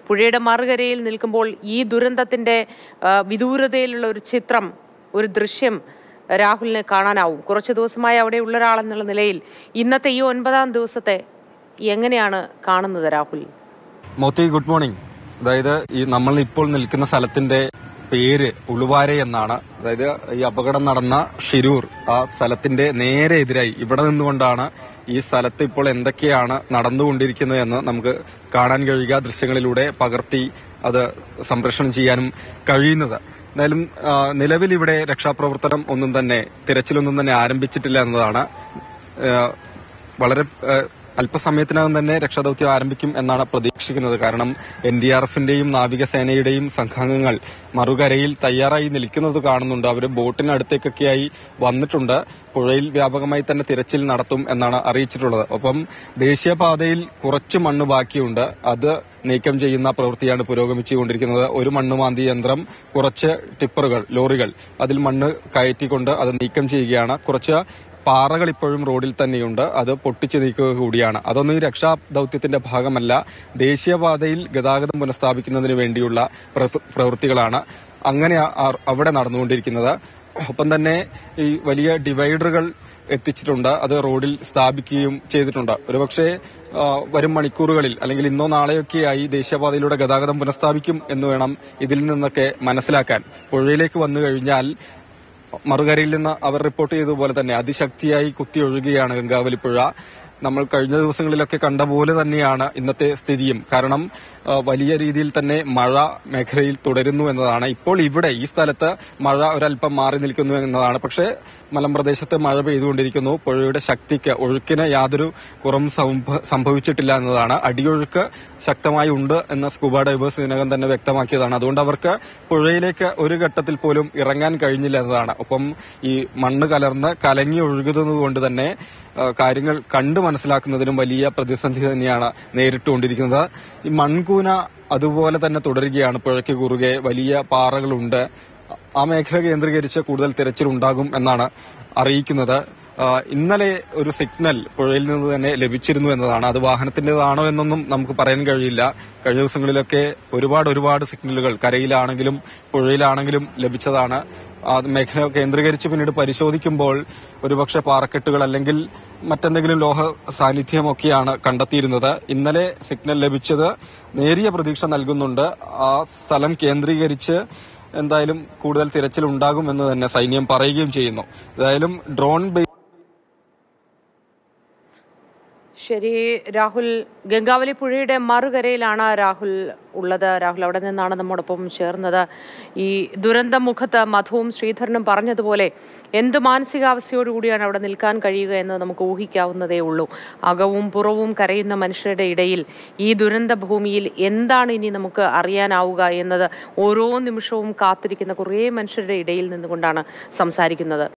പുഴയുടെ മറുകരയിൽ നിൽക്കുമ്പോൾ ഈ ദുരന്തത്തിന്റെ ആ, വിദൂരതയിലുള്ള ഒരു ചിത്രം ഒരു ദൃശ്യം രാഹുലിനെ കാണാനാവും കുറച്ച് ദിവസമായി അവിടെ ഉള്ള ഒരാളെന്നുള്ള നിലയിൽ ഇന്നത്തെ ഈ ഒൻപതാം ദിവസത്തെ എങ്ങനെയാണ് കാണുന്നത് രാഹുൽ മോത്തി ഗുഡ് മോർണിംഗ് അതായത് ഈ നമ്മൾ ഇപ്പോൾ നിൽക്കുന്ന സ്ഥലത്തിന്റെ പേര് ഉളുവാര എന്നാണ് അതായത് ഈ അപകടം നടന്ന ഷിരൂർ ആ സ്ഥലത്തിന്റെ നേരെ എതിരായി ഇവിടെ നിന്നുകൊണ്ടാണ് ഈ സ്ഥലത്ത് ഇപ്പോൾ എന്തൊക്കെയാണ് നടന്നുകൊണ്ടിരിക്കുന്നത് എന്ന് നമുക്ക് കാണാൻ കഴിയുക ദൃശ്യങ്ങളിലൂടെ പകർത്തി അത് സംപ്രേഷണം ചെയ്യാനും കഴിയുന്നത് എന്തായാലും ആ, നിലവിൽ ഇവിടെ രക്ഷാപ്രവർത്തനം ഒന്നും തന്നെ തിരച്ചിലൊന്നും തന്നെ ആരംഭിച്ചിട്ടില്ല എന്നതാണ് ആ, വളരെ ആ, അല്പസമയത്തിനകം തന്നെ രക്ഷാദൌത്യം ആരംഭിക്കും എന്നാണ് പ്രതീക്ഷിക്കുന്നത് കാരണം എൻ ഡി ആർ എഫിന്റെയും നാവികസേനയുടെയും സംഘാംഗങ്ങൾ മറുകരയിൽ തയ്യാറായി നിൽക്കുന്നത് കാണുന്നുണ്ട് അവർ ബോട്ടിനടുത്തേക്കൊക്കെയായി വന്നിട്ടുണ്ട് പുഴയിൽ വ്യാപകമായി തന്നെ തിരച്ചിൽ നടത്തും എന്നാണ് അറിയിച്ചിട്ടുള്ളത് ഒപ്പം ദേശീയപാതയിൽ കുറച്ച് മണ്ണ് ബാക്കിയുണ്ട് അത് നീക്കം ചെയ്യുന്ന പ്രവൃത്തിയാണ് പുരോഗമിച്ചുകൊണ്ടിരിക്കുന്നത് ഒരു മണ്ണുമാന്തി യന്ത്രം കുറച്ച് ടിപ്പറുകൾ ലോറികൾ അതിൽ മണ്ണ് കയറ്റിക്കൊണ്ട് അത് നീക്കം ചെയ്യുകയാണ് കുറച്ച് പാറകൾ ഇപ്പോഴും റോഡിൽ തന്നെയുണ്ട് അത് പൊട്ടിച്ചു നീക്കുക കൂടിയാണ് അതൊന്നും ഈ രക്ഷാ ദൌത്യത്തിന്റെ ഭാഗമല്ല ദേശീയപാതയിൽ ഗതാഗതം പുനഃസ്ഥാപിക്കുന്നതിന് വേണ്ടിയുള്ള പ്രവൃ- പ്രവൃത്തികളാണ് അങ്ങനെ ആ- ആ- അവിടെ നടന്നുകൊണ്ടിരിക്കുന്നത് ഒപ്പം തന്നെ ഈ വലിയ ഡിവൈഡറുകൾ എത്തിച്ചിട്ടുണ്ട് അത് റോഡിൽ സ്ഥാപിക്കുകയും ചെയ്തിട്ടുണ്ട് ഒരുപക്ഷെ ആ, വരും മണിക്കൂറുകളിൽ അല്ലെങ്കിൽ ഇന്നോ നാളെയൊക്കെയായി ദേശീയപാതയിലൂടെ ഗതാഗതം പുനഃസ്ഥാപിക്കും എന്ന് വേണം ഇതിൽ നിന്നൊക്കെ മനസ്സിലാക്കാൻ പുഴയിലേക്ക് വന്നു കഴിഞ്ഞാൽ മറുകരയിൽ നിന്ന് അവർ റിപ്പോർട്ട് ചെയ്തതുപോലെ തന്നെ അതിശക്തിയായി കുത്തിയൊഴുകുകയാണ് ഗംഗാവലി പുഴ നമ്മൾ കഴിഞ്ഞ ദിവസങ്ങളിലൊക്കെ കണ്ട പോലെ തന്നെയാണ് ഇന്നത്തെ സ്ഥിതിയും കാരണം ആ, വലിയ രീതിയിൽ തന്നെ മഴ മേഖലയിൽ തുടരുന്നു എന്നതാണ് ഇപ്പോൾ ഇവിടെ ഈ സ്ഥലത്ത് മഴ ഒരല്പം മാറി നിൽക്കുന്നു എന്നതാണ് പക്ഷേ മലമ്പ്രദേശത്ത് മഴ പെയ്തുകൊണ്ടിരിക്കുന്നു പുഴയുടെ ശക്തിക്ക് ഒഴുക്കിന് യാതൊരു കുറവും സംഭ- സംഭവിച്ചിട്ടില്ല എന്നതാണ് അടിയൊഴുക്ക് ശക്തമായി ഉണ്ട് എന്ന് സ്കൂബ ഡൈവേഴ്സ് ഇതിനകം തന്നെ വ്യക്തമാക്കിയതാണ് അതുകൊണ്ട് അവർക്ക് പുഴയിലേക്ക് ഒരു ഘട്ടത്തിൽ പോലും ഇറങ്ങാൻ കഴിഞ്ഞില്ല എന്നതാണ് ഒപ്പം ഈ മണ്ണ് കലർന്ന് കലങ്ങി ഒഴുകുന്നത് കൊണ്ട് തന്നെ ആ, കാര്യങ്ങൾ കണ്ടു മനസ്സിലാക്കുന്നതിനും വലിയ പ്രതിസന്ധി തന്നെയാണ് നേരിട്ടുകൊണ്ടിരിക്കുന്നത് ഈ മൺകൂന അതുപോലെ തന്നെ തുടരുകയാണ് പുഴയ്ക്ക് കുറുകെ വലിയ പാറകളുണ്ട് ആ മേഖല കേന്ദ്രീകരിച്ച് കൂടുതൽ തിരച്ചിലുണ്ടാകും എന്നാണ് അറിയിക്കുന്നത് ആ, ഇന്നലെ ഒരു സിഗ്നൽ പുഴയിൽ നിന്ന് തന്നെ ലഭിച്ചിരുന്നു എന്നതാണ് അത് വാഹനത്തിന്റേതാണോ എന്നൊന്നും നമുക്ക് പറയാൻ കഴിയില്ല കഴിഞ്ഞ ദിവസങ്ങളിലൊക്കെ ഒരുപാട് ഒരുപാട് സിഗ്നലുകൾ കരയിലാണെങ്കിലും പുഴയിലാണെങ്കിലും ലഭിച്ചതാണ് ആ മേഖല കേന്ദ്രീകരിച്ച് പിന്നീട് പരിശോധിക്കുമ്പോൾ ഒരുപക്ഷെ പാറക്കെട്ടുകൾ അല്ലെങ്കിൽ മറ്റെന്തെങ്കിലും ലോഹ സാന്നിധ്യമൊക്കെയാണ് കണ്ടെത്തിയിരുന്നത് ഇന്നലെ സിഗ്നൽ ലഭിച്ചത് നേരിയ പ്രതീക്ഷ നൽകുന്നുണ്ട് ആ സ്ഥലം കേന്ദ്രീകരിച്ച് എന്തായാലും കൂടുതൽ തിരച്ചിൽ ഉണ്ടാകുമെന്ന് തന്നെ സൈന്യം പറയുകയും ചെയ്യുന്നു ഏതായാലും ഡ്രോൺ ബേ ശരി രാഹുൽ ഗംഗാവലി പുഴയുടെ മറുകരയിലാണ് രാഹുൽ ഉള്ളത് രാഹുൽ അവിടെ നിന്നാണ് നമ്മോടൊപ്പം ചേർന്നത് ഈ ദുരന്ത മുഖത്ത് മധുവും ശ്രീധരനും പറഞ്ഞതുപോലെ എന്ത് മാനസികാവസ്ഥയോടുകൂടിയാണ് അവിടെ നിൽക്കാൻ കഴിയുക എന്ന് നമുക്ക് ഊഹിക്കാവുന്നതേ ഉള്ളൂ അകവും പുറവും കരയുന്ന മനുഷ്യരുടെ ഇടയിൽ ഈ ദുരന്ത ഭൂമിയിൽ എന്താണ് ഇനി നമുക്ക് അറിയാനാവുക എന്നത് ഓരോ നിമിഷവും കാത്തിരിക്കുന്ന കുറേ മനുഷ്യരുടെ ഇടയിൽ നിന്നുകൊണ്ടാണ് സംസാരിക്കുന്നത്